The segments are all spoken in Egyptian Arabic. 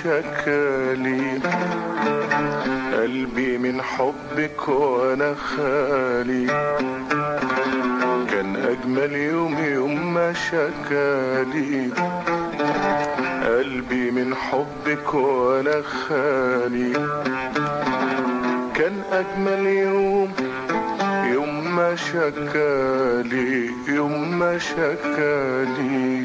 شكالي قلبي من حبك وانا خالي كان اجمل يوم يوم ما شكالي قلبي من حبك وانا خالي كان اجمل يوم يوم ما شكالي يوم ما شكالي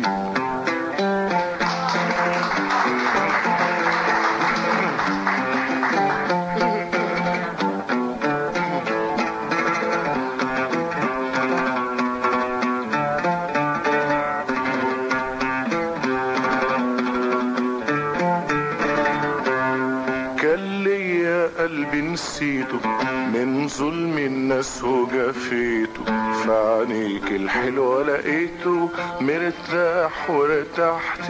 كان ليا قلبي نسيته من ظلم الناس وجفيته في عينيك الحلوة لقيته مرتاح وارتحت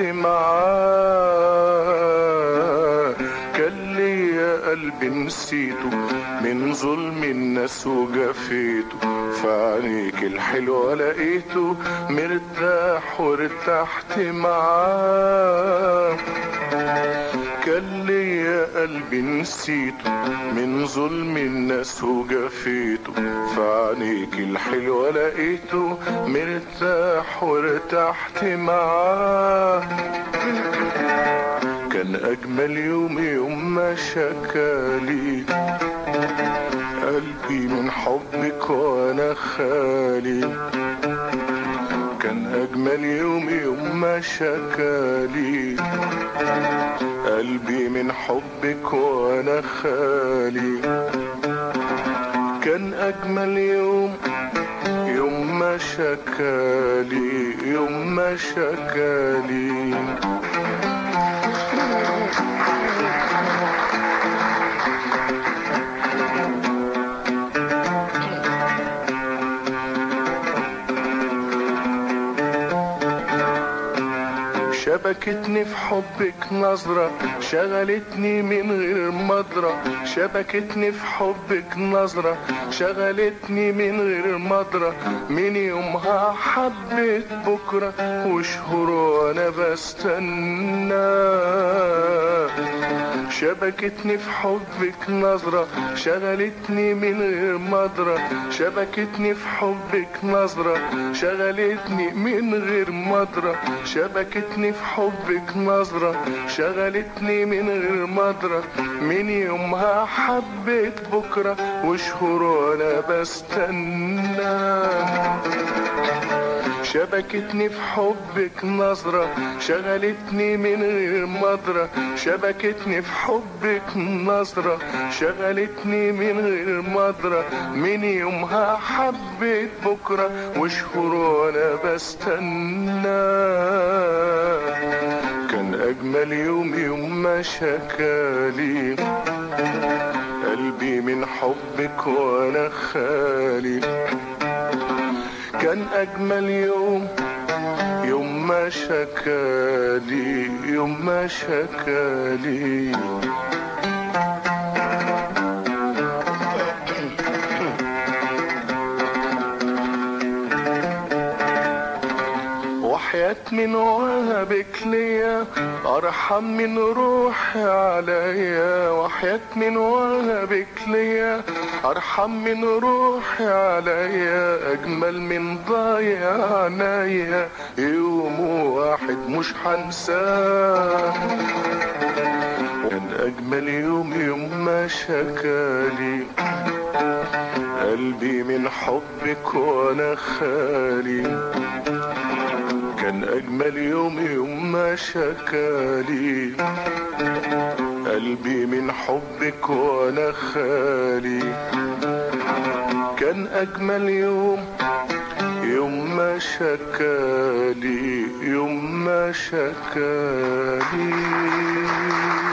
معاه كان ليا قلبي نسيته من ظلم الناس وجفيته في عينيك الحلوة لقيته مرتاح وارتحت معاه كان ليا قلبي نسيته من ظلم الناس وجفيته في عينيك الحلوة لقيته مرتاح وارتحت معاه كان أجمل يوم يوم ما شكالي قلبي من حبك وأنا خالي كان أجمل يوم يوم ما شكالي قلبي من حبك وأنا خالي كان أجمل يوم يوم ما شكالي يوم ما شكالي شبكتني في حبك نظرة شغلتني من غير مضرة شبكتني في حبك نظرة شغلتني من غير مضرة من يومها حبيت بكرة وشهور وانا بستنى شبكتني في حبك نظرة شغلتني من غير مضرة شبكتني في حبك نظرة شغلتني من غير مضرة شبكتني في حبك نظرة شغلتني من غير مضرة من يومها حبيت بكرة وشهور وانا بستنى شبكتني في حبك نظرة شغلتني من غير مضرة شبكتني في حبك نظرة شغلتني من غير مضرة من يومها حبيت بكرة وشهور وانا بستنى كان أجمل يوم يوم ما شكالي قلبي من حبك وانا خالي كان أجمل يوم يوم ما شكالي يوم ما شكالي وحياة من وهبك ليا أرحم من روحي عليا وحياة من وهبك ليا أرحم من روحي عليا أجمل من ضايع عنايا يوم واحد مش حنساه كان أجمل يوم يوم ما شكالي قلبي من حبك وأنا خالي كان أجمل يوم يوم ما شكالي قلبي من حبك وأنا خالي كان أجمل يوم يوم ما شكالي يوم ما شكالي